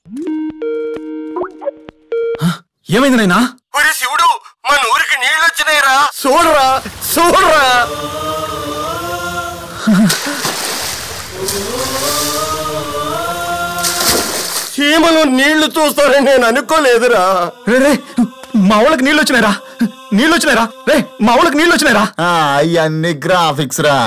ఏమైంది నైనా ఒరే శివుడు మన ఊరికి నీళ్ళు వచ్చినాయిరా చూడరా చూడరా సీమలో నీళ్లు చూస్తారని నేను అనుకోలేదురా రే రే మా ఊళ్ళకి నీళ్ళు వచ్చినాయిరా నీళ్ళు వచ్చినాయిరా రే మా ఊళ్ళకి నీళ్ళు వచ్చినాయిరా అవన్నీ గ్రాఫిక్స్ రా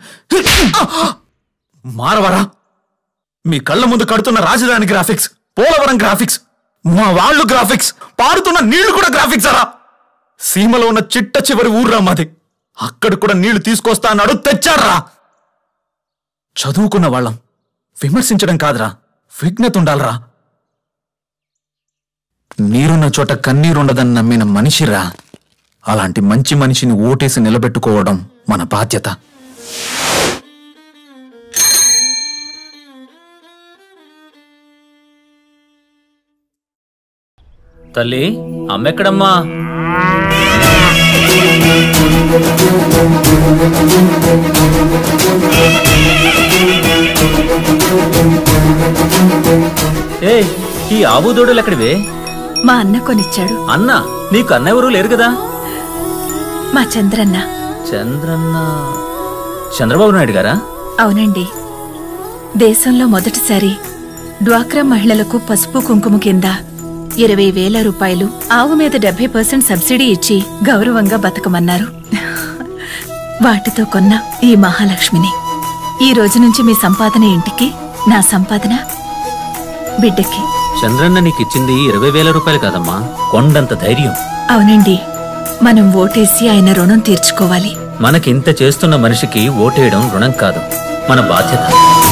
మారవరా మీ కళ్ళ ముందు కడుతున్న రాజధాని గ్రాఫిక్స్ పోలవరం గ్రాఫిక్స్ మా వాళ్ళు గ్రాఫిక్స్ పారుతున్న నీళ్లు కూడా గ్రాఫిక్స్ అరా సీమలో ఉన్న చిట్ట చివరి ఊర్రా మాది అక్కడ కూడా నీళ్లు తీసుకొస్తా అన్నాడు తెచ్చాడ్రా చదువుకున్న వాళ్ళం విమర్శించడం కాదురా విఘ్నత ఉండాలరా నీరున్న చోట కన్నీరుండదని నమ్మిన మనిషిరా అలాంటి మంచి మనిషిని ఓటేసి నిలబెట్టుకోవడం మన బాధ్యత తల్లి అమ్మెక్కడమ్మా ఏ ఈ ఆవు దూడలు ఎక్కడివే మా అన్న కొనిచ్చాడు అన్న నీకు అన్న ఎవరు లేరు కదా మా చంద్రన్న చంద్రన్న చంద్రబాబు నాయుడు గారా అవునండి దేశంలో మొదటిసారి డ్వాక్రా మహిళలకు పసుపు కుంకుమ కింద ఇరవై వేల రూపాయలు ఆవు మీద డెబ్బై పర్సెంట్ సబ్సిడీ ఇచ్చి గౌరవంగా బతకమన్నారు వాటితో కొన్న ఈ మహాలక్ష్మిని ఈ రోజు నుంచి మీ సంపాదన ఇంటికి నా సంపాదన బిడ్డకి చంద్రన్న నీకిచ్చింది ఇరవై వేల రూపాయలు కాదమ్మా కొండంత ధైర్యం అవునండి మనం ఓటేసి ఆయన రుణం తీర్చుకోవాలి మనకింత చేస్తున్న మనిషికి ఓటేయడం రుణం కాదు మన బాధ్యత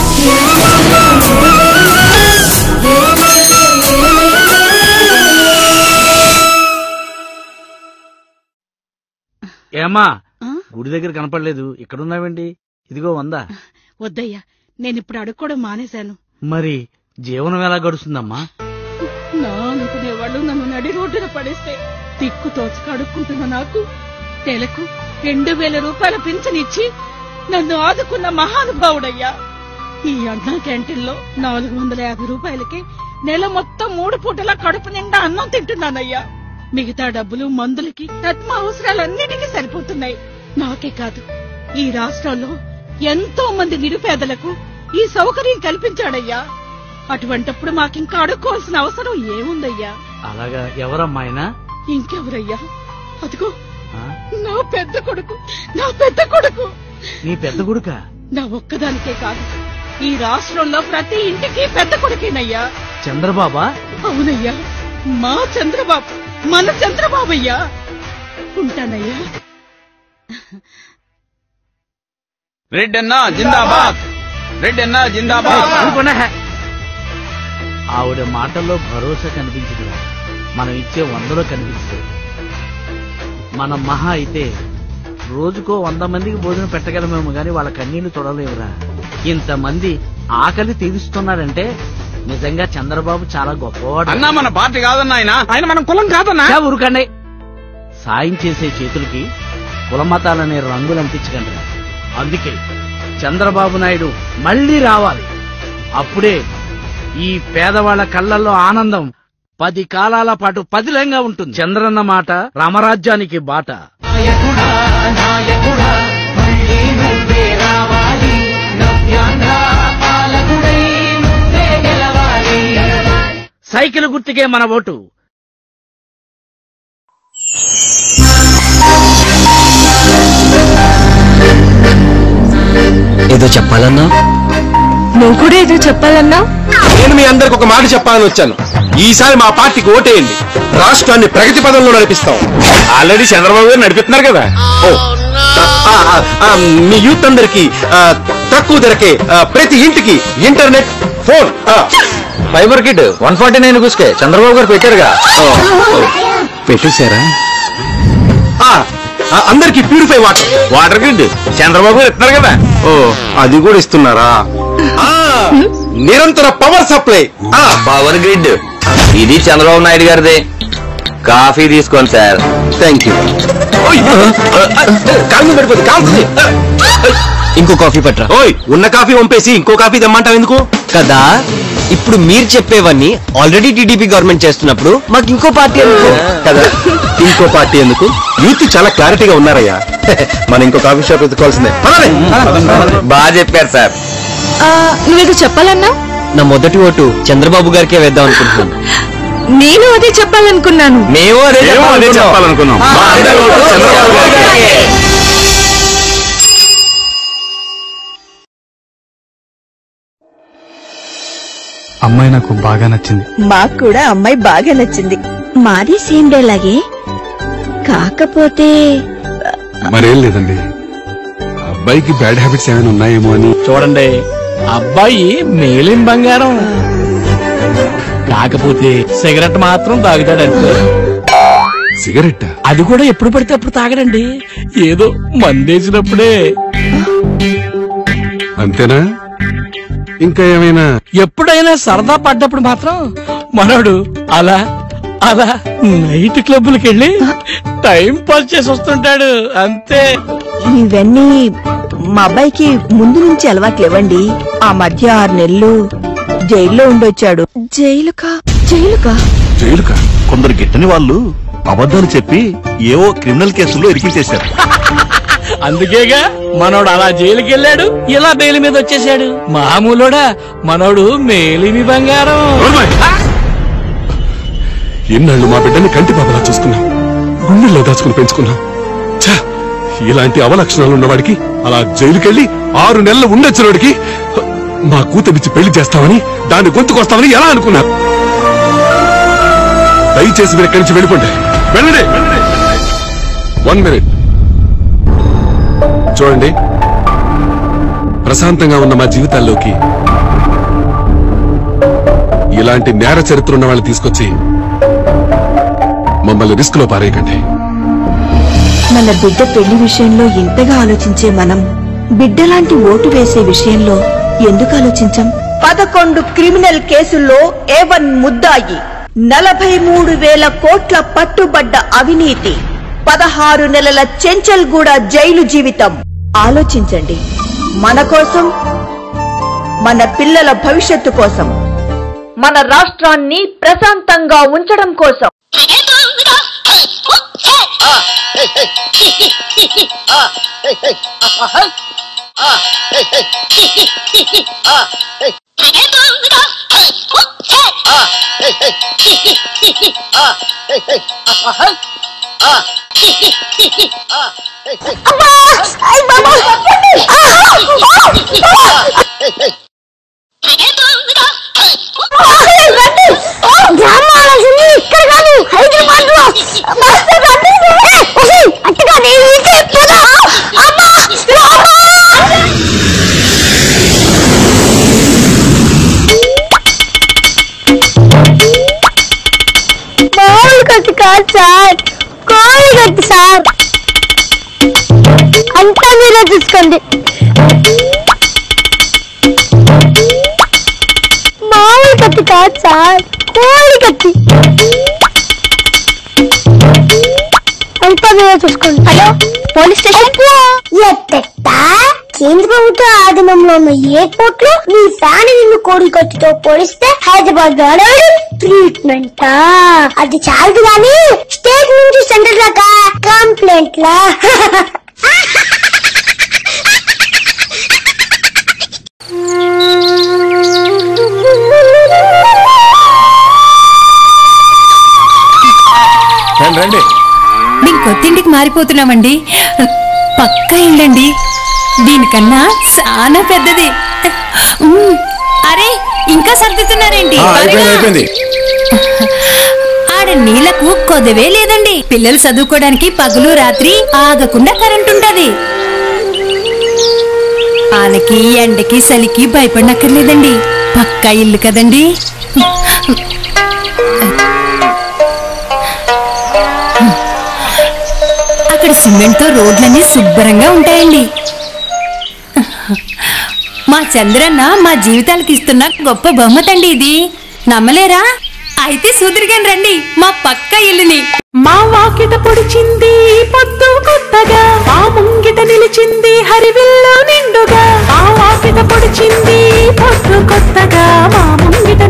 ఏమ్మా గుడి దగ్గర కనపడలేదు ఇక్కడున్నావేంటి ఇదిగో వందా వద్దయ్యా నేనిప్పుడు అడుక్కోవడం మానేశాను మరి జీవనం ఎలా గడుస్తుందమ్మా నా అనుకునేవాళ్ళు నన్ను నడి రోడ్డున పడేస్తే తిక్కు తోచక అడుక్కుంటున్న నాకు నెలకు రెండు వేల రూపాయల పింఛనిచ్చి నన్ను ఆదుకున్న మహానుభావుడయ్యా ఈ అన్నా క్యాంటీన్లో నాలుగు వందల యాభై రూపాయలకి నెల మొత్తం మూడు పూటలా కడుపు నిండా అన్నం తింటున్నానయ్యా మిగతా డబ్బులు మందులకి రత్మ అవసరాలన్నిటికీ సరిపోతున్నాయి నాకే కాదు ఈ రాష్ట్రంలో ఎంతో మంది నిరుపేదలకు ఈ సౌకర్యం కల్పించాడయ్యా అటువంటప్పుడు మాకింకా అడుక్కోవాల్సిన అవసరం ఏముందయ్యా అలాగా ఎవరమ్మా ఆయన ఇంకెవరయ్యా అదిగో ఆ? నా పెద్ద కొడుకు నా పెద్ద కొడుకు నీ పెద్ద కొడుక నా ఒక్కదానికే కాదు ఈ రాష్ట్రంలో ప్రతి ఇంటికి పెద్ద కొడుకేనయ్యా చంద్రబాబా అవునయ్యా మా చంద్రబాబు మన చంద్రబాబయ్యా ఉంటానయ్యా రెడ్ అన్నా జిందాబాద్ రెడ్ అన్నా జిందాబాద్ అనుకున్నా హే. ఆవిడ మాటల్లో భరోసా కనిపించదురా మనం ఇచ్చే వందలో కనిపిస్తుంది మనం మహా అయితే రోజుకో వంద మందికి భోజనం పెట్టగలమేమో గాని వాళ్ళ కన్నీళ్లు తొడలేవురా ఇంతమంది ఆకలి తీరుస్తున్నారంటే నిజంగా చంద్రబాబు చాలా గొప్పవాడు అన్నా మన పార్టీ కాదన్నా ఆయన ఆయన మన కులం కాదన్నా చా ఊరుకండి సాయం చేసే చేతులకి కులమతాలనే రంగులు అంటించకండి అందుకే చంద్రబాబు నాయుడు మళ్ళీ రావాలి అప్పుడే ఈ పేదవాళ్ల కళ్ళల్లో ఆనందం పది కాలాల పాటు పదిలంగా ఉంటుంది చంద్రన్న మాట రామరాజ్యానికి బాట సైకిల్ గుర్తుకే మన ఓటు ఏదో చెప్పాలన్నా నువ్వు కూడా ఏదో చెప్పాలన్నా నేను మీ అందరికి ఒక మాట చెప్పాలని వచ్చాను ఈసారి మా పార్టీకి ఓటేయండి రాష్ట్రాన్ని ప్రగతి పదంలో నడిపిస్తాం ఆల్రెడీ చంద్రబాబు గారు నడిపిస్తున్నారు కదా ఓ ఆ, ఆ, ఆ, మీ యూత్ అందరికి ఆ, తక్కువ ధరకే ఆ, ప్రతి ఇంటికి ఇంటర్నెట్ ఫోన్ ఆ, fibre kit one forty nine గుస్కే చంద్రబాబు గారు పెట్టారుగా పెట్టేశారా ఆ, ఆ, అందరికి purify water water grid Chandrababu garu ఇస్తున్నారు కదా ఓ అది కూడా ఇస్తున్నారా ఆ, నిరంతర పవర్ సప్లై ఆ, పవర్ గ్రిడ్ ఇది చంద్రబాబు నాయుడు గారిదే కాఫీ తీసుకోండి సార్ థ్యాంక్ యూ ఓయ్, కాలు పడిపోతుంది కాల్సింది ఇంకో కాఫీ పట్రా ఓయ్ ఉన్న కాఫీ పంపేసి ఇంకో కాఫీ తెమ్మంటావు ఎందుకు కదా ఇప్పుడు మీరు చెప్పేవన్నీ ఆల్రెడీ టీడీపీ గవర్నమెంట్ చేస్తున్నప్పుడు మాకు ఇంకో పార్టీ ఎందుకు కదా ఇంకో పార్టీ ఎందుకు యూత్ చాలా క్లారిటీగా ఉన్నారయ్యా మనం ఇంకో కాఫీ షాప్ ఎత్తుకోవాల్సిందే పదండి. బాగా చెప్పారు సార్ నువ్వేదో చెప్పాలన్నా నా మొదటి ఓటు చంద్రబాబు గారికే వేద్దాం అనుకుంటున్నాను నేను అదే చెప్పాలనుకున్నాను మేము అదే మేము అదే చెప్పాలనుకున్నాం మా అందరి ఓటు చంద్రబాబు గారికే. అమ్మాయి నాకు బాగా నచ్చింది మాకు కూడా అమ్మాయి బాగా నచ్చింది మాది సేమ్ డేలాగే కాకపోతే మరేం లేదండి అబ్బాయికి బ్యాడ్ హ్యాబిట్స్ ఏమైనా ఉన్నాయేమో అని చూడండి అబ్బాయి మేలిం బంగారం కాకపోతే సిగరెట్ మాత్రం తాగుతాడంటే సిగరెట్ అది కూడా ఎప్పుడు పడితే అప్పుడు తాగడండి ఏదో మందేసినప్పుడే అంతేనా ఇంకా ఏమైనా ఎప్పుడైనా సరదా పడ్డప్పుడు మాత్రం మనోడు అలా అలా నైట్ క్లబ్బులకి వెళ్ళి టైం పాస్ చేసి వస్తుంటాడు అంతే ఇవన్నీ మా అబ్బాయికి ముందు నుంచి అలవాట్లేవండి ఆ మధ్య ఆరు నెలలు జైల్లో ఉండొచ్చాడు జైలుకా జైలుకా జైలుకా కొందరు గిట్టని వాళ్ళు అబద్ధాలు చెప్పి ఏవో క్రిమినల్ కేసుల్లో ఇరికించేశారు అందుకేగా మనోడు అలా జైలుకి వెళ్ళాడు ఇలా బెయిల్ మీద వచ్చేసాడు మామూలుడా మనోడు మేలిమి బంగారం ఎన్నాళ్ళు మా బిడ్డని కంటి పాపలా చూసుకున్నాం గుండెల్లో దాచుకుని పెంచుకున్నాం ఛ! ఇలాంటి అవలక్షణాలు ఉన్నవాడికి అలా జైలుకెళ్ళి ఆరు నెలలు ఉండొచ్చినవాడికి మా కూతురిచ్చి పెళ్లి చేస్తామని దాన్ని గొంతుకొస్తామని ఎలా అనుకున్నారు దయచేసి మీరు ఇక్కడి నుంచి వెళ్ళిపోండి వెళ్ళండి వన్ మినిట్ చూడండి ప్రశాంతంగా ఉన్న మా జీవితాల్లోకి ఇలాంటి నేర చరిత్ర ఉన్న వాళ్ళని తీసుకొచ్చి మమ్మల్ని రిస్క్ లో పారేయకండి మన బిడ్డ పెళ్లి విషయంలో ఇంతగా ఆలోచించే మనం బిడ్డలాంటి ఓటు వేసే విషయంలో ఎందుకు ఆలోచించం పదకొండు క్రిమినల్ కేసుల్లో ఏవన్ ముద్దాయి నలభై మూడు వేల కోట్ల పట్టుబడ్డ అవినీతి పదహారు నెలల చెంచల్గూడ జైలు జీవితం ఆలోచించండి మన కోసం మన పిల్లల భవిష్యత్తు కోసం మన రాష్ట్రాన్ని ప్రశాంతంగా ఉంచడం కోసం ఇక్కడ కాదు హైదరాబాద్ లో అట్టుగా మామూలు కత్తి కాదు సార్ కోడి కత్తి సార్ అంతా మీరే చూసుకోండి మామూలు కత్తి కాదు సార్ కోడి కత్తి అంతా మీరే చూసుకోండి హలో పోలీస్ స్టేషన్ ఎత్తెట్టా కేంద్ర ప్రభుత్వ ఆధీనంలో ఉన్న ఎయిర్పోర్ట్ లో నీ ఫ్యాన్ నిన్ను కోడి కత్తితో పోలిస్తే హైదరాబాద్ లో ట్రీట్మెంట్ అది చాలదు కానీ స్టేట్ నుంచి సెంటర్ దాకా కంప్లైంట్ లా రండి మేము కొత్తింటికి మారిపోతున్నామండి పక్కా ఇల్లండి దీనికన్నా చాలా పెద్దది ఉమ్, అరే ఇంకా సర్దుతున్నారేంటి ఆ, అయిపోయింది త్వరగా. అయిపోయింది ఆడ నీళ్లకు కొదవే లేదండి పిల్లలు చదువుకోవడానికి పగలు రాత్రి ఆగకుండా కరెంట్ ఉంటది వాళ్ళకి ఎండకి చలికి భయపడనక్కర్లేదండి పక్కా ఇల్లు కదండి అక్కడ సిమెంట్తో రోడ్లన్నీ శుభ్రంగా ఉంటాయండి మా చంద్రన్న మా జీవితాలకి ఇస్తున్న గొప్ప బహుమతండి ఇది నమ్మలేరా అయితే సూదిరిగాని రండి మా పక్క ఇల్లుని మా వాకిట పొడిచింది పొద్దు కొత్తగా మా ముంగిట నిలిచింది హరివిల్లు నిండుగా మా వాకిట పొడిచింది పొద్దు కొత్తగా మా ముంగిట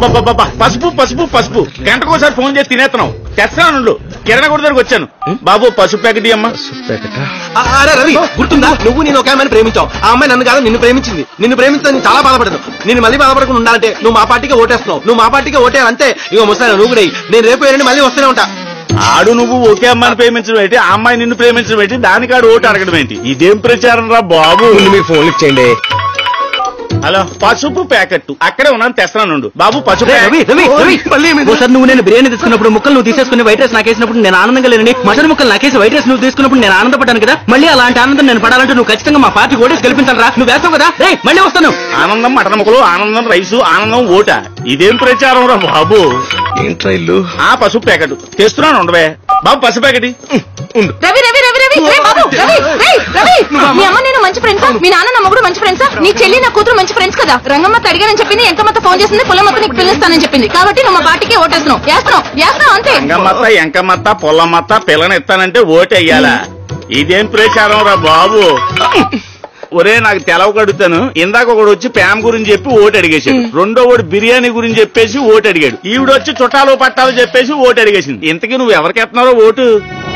అబ్బబ్బబ్బబ్బా పసుపు పసుపు పసుపు గంటకోసారి ఫోన్ చేసి తినేస్తున్నావు తెస్తున్నాను కిరణ కూడా దగ్గరికి వచ్చాను బాబు పసుపు ప్యాకెట్ అమ్మా ఆ, అరే రవి గుర్తుందా నువ్వు నేను ఒక అమ్మాయిని ప్రేమించావు ఆ అమ్మాయి నన్ను కాదు నిన్ను ప్రేమించింది నిన్ను ప్రేమించిన నేను చాలా బాధపడదు నేను మళ్ళీ బాధపడకుండా ఉండాలంటే నువ్వు మా పార్టీకి ఓటేస్తున్నావు నువ్వు మా పార్టీకి ఓటే అంతే ఇక ముస్తాను నువ్వు కూడా ఎయ్. నేను రేపు ఎల్లుండి మళ్ళీ వస్తూనే ఉంటా ఆడు నువ్వు ఒకే అమ్మాయిని ప్రేమించడం ఏంటి ఆ అమ్మాయి నిన్ను ప్రేమించడం ఏంటి దానికాడు ఓటు అడగడం ఏంటి ఇదేం ప్రచారం రా బాబు మీరు ఫోన్ ఇచ్చేయండి హలో పసుపు ప్యాకెట్ అక్కడే ఉన్నాను తెస్తున్నాను బాబు పసుపు రే, రవి రవి రవి ఒకసారి నువ్వు నేను బిర్యానీ తీసుకున్నప్పుడు ముక్కలు నువ్వు తీసేసుకుని వైట్ రైస్ నాకేసినప్పుడు నేను ఆనందంగా లేనండి మటన్ ముక్కలు నాకేసి వైట్ రైస్ నువ్వు తీసుకున్నప్పుడు నేను ఆనందపడ్డాను కదా మళ్ళీ అలాంటి ఆనందం నేను పడాలంటే నువ్వు ఖచ్చితంగా మా పార్టీ ఓడేసి గెలిపించాలరా నువ్వు వేస్తావు కదా రే మళ్ళీ వస్తాను ఆనందం మటన్ ముక్కలు ఆనందం రైసు ఆనందం ఓట ఇదేం ప్రచారం రా బాబు ఏంట్రా ఇల్లు ఆ పసుపు ప్యాకెట్ తెస్తున్నాను ఉండవే బాబు పసుపు ప్యాకెట్ రవి రవి రవి రవి రే బాబు రవి రేయ్, రవి మీ అమ్మ నేను మంచి ఫ్రెండ్సా మీ నాన్న నా మొగుడు మంచి ఫ్రెండ్సా నీ చెల్లి నా కూతురు మంచి ఫ్రెండ్స్ కదా రంగమ్మకి అడిగానని చెప్పింది ఎంకమ్మతో ఫోన్ చేసింది పొలమ్మతో నీకు పిలుస్తానని చెప్పింది కాబట్టి నువ్వు మా పార్టీకి ఓటేస్తున్నావు వేస్తున్నావు వేస్తున్నావు అంతే అంగమత్త ఎంకమత్త పొల్లమత్త పిల్లని ఇస్తానంటే ఓటు అయ్యాలా ఇదేం ప్రచారం రా బాబు ఒరే నాకు తెలవ కడుతాను ఇందాక ఒకడు వచ్చి ప్యామ్ గురించి చెప్పి ఓటు అడిగేశాడు రెండో వాడు బిర్యానీ గురించి చెప్పేసి ఓటు అడిగాడు ఈవిడ వచ్చి చుట్టాలు పట్టాలు చెప్పేసి ఓటు అడిగేసింది ఇంతకీ నువ్వు ఎవరికి ఎత్తున్నారో ఓటు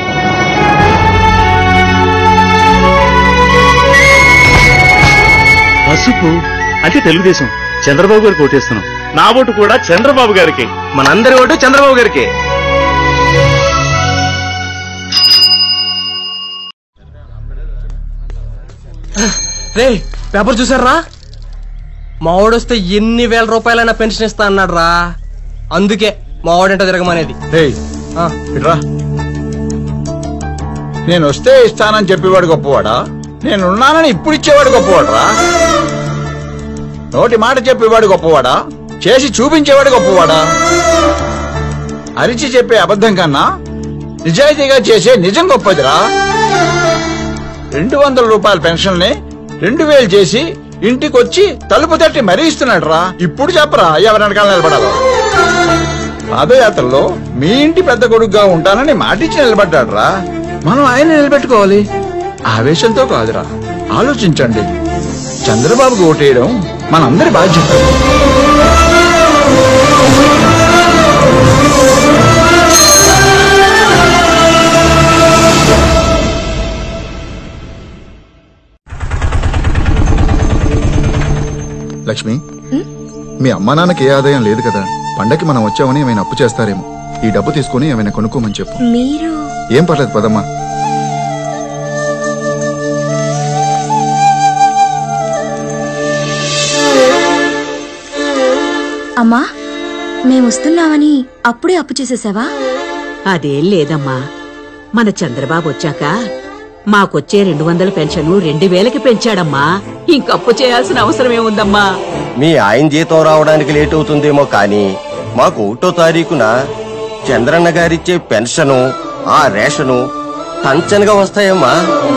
పసుపు అంటే తెలుగుదేశం చంద్రబాబు గారికి ఓటేస్తున్నాం నా ఓటు కూడా చంద్రబాబు గారికి మనందరి ఓటు చంద్రబాబు గారికి రే పేపర్ చూసారా మావాడొస్తే ఎన్ని వేల రూపాయలైనా పెన్షన్ ఇస్తా అన్నాడు రా అందుకే మావాడంట తిరగమనేది రా నేను వస్తే ఇస్తానని చెప్పేవాడు గొప్పవాడా నేనున్నానని ఇప్పుడు ఇచ్చేవాడు గొప్పవాడరా నోటి మాట చెప్పేవాడు గొప్పవాడా చేసి చూపించేవాడు గొప్పవాడా అరిచి చెప్పే అబద్ధం కన్నా నిజాయితీగా చేసే నిజం గొప్పదిరా రెండు వందల రూపాయల పెన్షన్ ని రెండు వేలు చేసి ఇంటికొచ్చి తలుపు తట్టి మరీ ఇస్తున్నాడు రా ఇప్పుడు చెప్పరా ఎవరి వెనకాల నిలబడాలో పాదయాత్రలో మీ ఇంటి పెద్ద కొడుకుగా ఉంటానని మాటిచ్చి నిలబడ్డాడు రా మనం ఆయన నిలబెట్టుకోవాలి ఆవేశంతో కాదురా ఆలోచించండి చంద్రబాబుకు ఓటేయడం మనందరి బాధ్యత లక్ష్మి మీ అమ్మా నాన్నకి ఏ ఆదాయం లేదు కదా పండకి మనం వచ్చామని ఏమైనా అప్పు చేస్తారేమో ఈ డబ్బు తీసుకుని ఏమైనా కొనుక్కోమని చెప్పు మీరు ఏం పర్లేదు పదమ్మా అమ్మా మేమొస్తున్నామని అప్పుడే అప్పు చేసేసావా అదేం లేదమ్మా మన చంద్రబాబు వచ్చాక మాకొచ్చే రెండు వందల పెన్షన్ రెండు వేలకి పెంచాడమ్మా ఇంకప్పు చేయాల్సిన అవసరం ఏముందమ్మా మీ ఆయన జీతం రావడానికి లేట్ అవుతుందేమో కానీ మాకు ఒకటో తారీఖున చంద్రన్న గారిచ్చే పెన్షను ఆ రేషను టంచనగా వస్తాయమ్మా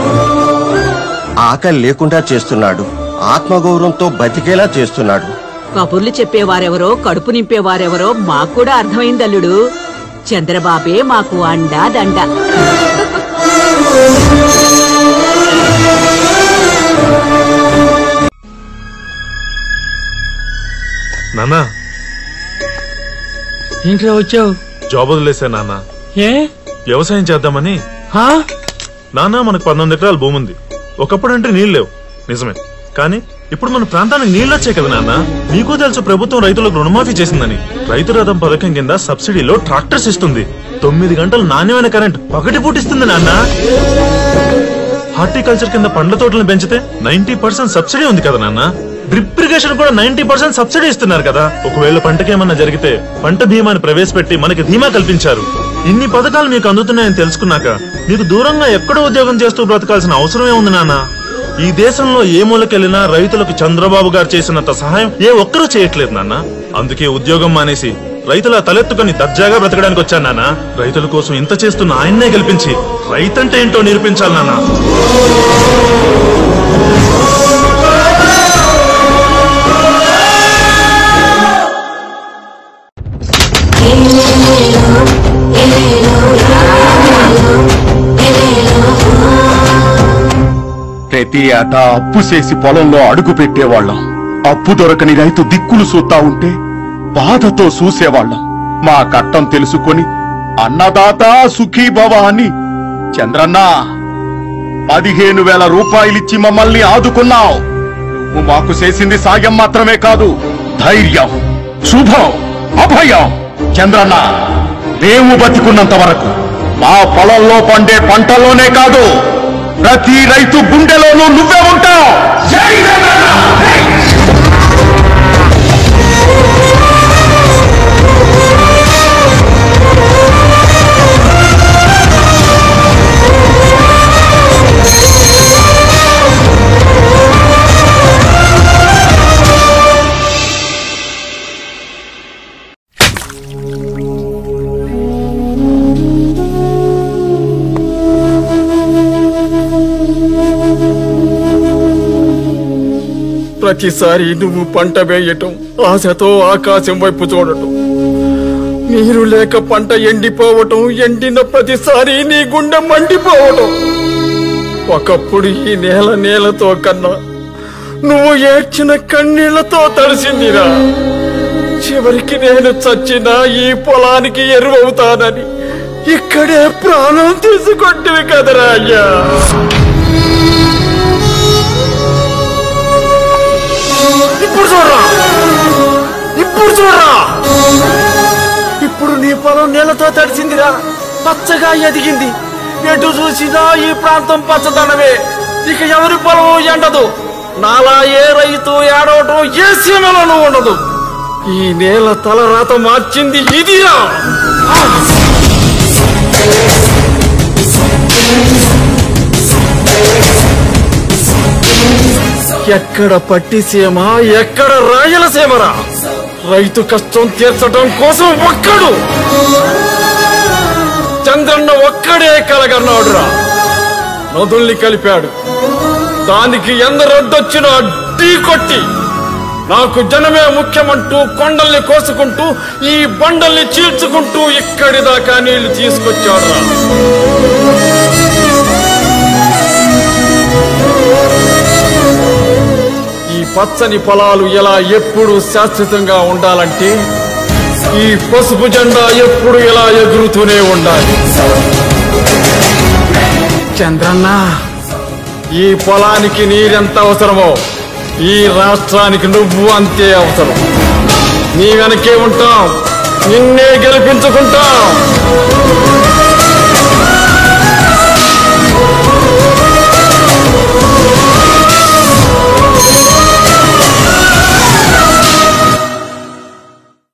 ఆకలి లేకుండా చేస్తున్నాడు ఆత్మగౌరవంతో బతికేలా చేస్తున్నాడు కబుర్లు చెప్పేవారెవరో కడుపు నింపేవారెవరో మాకు కూడా అర్థమైంది అల్లుడు చంద్రబాబే మాకు అండా దండ నాన్నా ఏంట్రా వచ్చావు జాబ్ వదిలేసా నాన్న ఏ వ్యవసాయం చేద్దామని నాన్న మనకు పంతొమ్మిది ఎకరాల భూమి ఉంది ఒకప్పుడు అంటే నీళ్ళు లేవు నిజమే కానీ ఇప్పుడు మన ప్రాంతానికి నీళ్ళు వచ్చాయి కదా నాన్న నీకు తెలుసు ప్రభుత్వం రైతులకు రుణమాఫీ చేసిందని రైతు రథం పథకం కింద సబ్సిడీలో ట్రాక్టర్స్ ఇస్తుంది తొమ్మిది గంటలు నాణ్యమైన కరెంట్ పగటి పూటిస్తుంది నాన్న హార్టికల్చర్ కింద పండ్ల తోటలను పెంచితే నైన్టీ పర్సెంట్ సబ్సిడీ ఉంది కదా నాన్న డ్రిప్ ఇరిగేషన్ కూడా నైన్టీ పర్సెంట్ సబ్సిడీ ఇస్తున్నారు కదా ఒకవేళ పంటకేమన్నా జరిగితే పంట బీమాని ప్రవేశపెట్టి మనకి ధీమా కల్పించారు ఇన్ని పథకాలు మీకు అందుతున్నాయని తెలుసుకున్నాక మీకు దూరంగా ఎక్కడో ఉద్యోగం చేస్తూ బ్రతకాల్సిన అవసరమే ఉంది నాన్న ఈ దేశంలో ఏ మూలకెళ్ళినా రైతులకు చంద్రబాబు గారు చేసినంత సహాయం ఏ ఒక్కరూ చేయట్లేదు నాన్న అందుకే ఉద్యోగం మానేసి రైతుల తలెత్తుకొని దర్జాగా బ్రతకడానికి వచ్చాను నాన్న రైతుల కోసం ఇంత చేస్తున్న ఆయన్నే గెలిపించి రైతంటే ఏంటో నిరూపించాలి నాన్న ప్రతి ఏటా అప్పు చేసి పొలంలో అడుగు పెట్టేవాళ్ళం అప్పు దొరకని రైతు దిక్కులు చూస్తా ఉంటే బాధతో చూసేవాళ్ళం మా కట్టం తెలుసుకొని అన్నదాత సుఖీభవ అని చంద్రన్న పదిహేను వేల రూపాయలిచ్చి మమ్మల్ని ఆదుకున్నావు నువ్వు మాకు చేసింది సాయం మాత్రమే కాదు ధైర్యం శుభం అభయం చంద్రన్న మేము బతికున్నంత వరకు మా పొలంలో పండే పంటలోనే కాదు ప్రతి రైతు గుండెలోనూ నువ్వే ఉంటావు జై జగన్న! ప్రతిసారి నువ్వు పంట వేయటం ఆశతో ఆకాశం వైపు చూడటం నీరు లేక పంట ఎండిపోవటం ఎండిన ప్రతిసారి నీ గుండె మండిపోవటం ఒకప్పుడు ఈ నేల నేలతో కన్నా నువ్వు ఏడ్చిన కన్నీళ్లతో తడిసిందిరా చివరికి నేను చచ్చినా ఈ పొలానికి ఎరువవుతానని ఇక్కడే ప్రాణం తీసుకొట్టివి కదరా అయ్యా ఇప్పుడు చూడరా ఇప్పుడు చూడరా ఇప్పుడు నీ పొలం నీళ్లతో తడిసిందిరా పచ్చగా ఎదిగింది ఎటు చూసినా ఈ ప్రాంతం పచ్చదనమే ఇక ఎవరి పొలం ఎండదు నాలా ఏ రైతు ఏడవటం ఏ సీమలోనూ ఉండదు ఈ నేల తలరాత మార్చింది ఇదిరా ఎక్కడ పట్టిసీమ ఎక్కడ రాయలసీమరా రైతు కష్టం తీర్చడం కోసం ఒక్కడు చంద్రన్న ఒక్కడే కలగన్నాడురా నదుల్ని కలిపాడు దానికి ఎందరొడ్డొచ్చినా ఢీ కొట్టి నాకు జనమే ముఖ్యమంటూ కొండల్ని కోసుకుంటూ ఈ బండల్ని చీల్చుకుంటూ ఇక్కడి దాకా నీళ్లు తీసుకొచ్చాడురా ఈ పచ్చని పొలాలు ఎలా ఎప్పుడు శాశ్వతంగా ఉండాలంటే ఈ పసుపు జెండా ఎప్పుడు ఇలా ఎగురుతూనే ఉండాలి చంద్రన్న ఈ పొలానికి నీరెంత అవసరమో ఈ రాష్ట్రానికి నువ్వు అంతే అవసరం నీ వెనకే ఉంటాం నిన్నే గెలిపించుకుంటాం